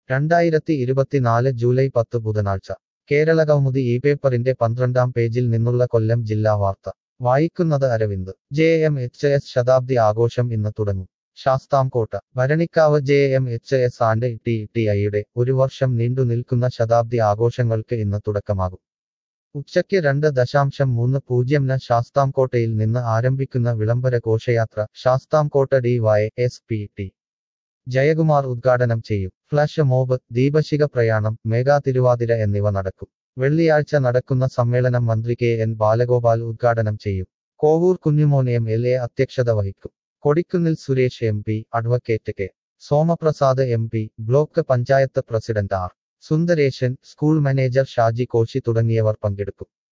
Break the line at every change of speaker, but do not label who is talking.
രണ്ടായിരത്തി ഇരുപത്തിനാല് ജൂലൈ പത്ത് ബുധനാഴ്ച കേരള കൗമുദി ഈ പേപ്പറിന്റെ പന്ത്രണ്ടാം പേജിൽ നിന്നുള്ള കൊല്ലം ജില്ലാ വാർത്ത വായിക്കുന്നത് Aravind J M H S ശതാബ്ദി ആഘോഷം ഇന്ന് തുടങ്ങും Sasthamkotta Bharanikkavu J M H S and T T ഐയുടെ ഒരു വർഷം നീണ്ടു നിൽക്കുന്ന ശതാബ്ദി ആഘോഷങ്ങൾക്ക് ഇന്ന് തുടക്കമാകും ഉച്ചയ്ക്ക് രണ്ട് ദശാംശം മൂന്ന് പൂജ്യംന് ശാസ്താംകോട്ടയിൽ നിന്ന് ആരംഭിക്കുന്ന വിളംബര ഘോഷയാത്ര Sasthamkotta D Y S P T Jayakumar ഉദ്ഘാടനം ചെയ്യും ഫ്ലാഷ് മോബ് ദീപശിഖ പ്രയാണം മെഗാ തിരുവാതിര എന്നിവ നടക്കും വെള്ളിയാഴ്ച നടക്കുന്ന സമ്മേളനം മന്ത്രി കെ എൻ ബാലഗോപാൽ ഉദ്ഘാടനം ചെയ്യും Kovoor Kunjumon M L A അധ്യക്ഷത വഹിക്കും Kodikunnil Suresh M P advocate K Somaprasad M P block panchayat president R Sundaresan school manager Shaji Koshy തുടങ്ങിയവർ പങ്കെടുക്കും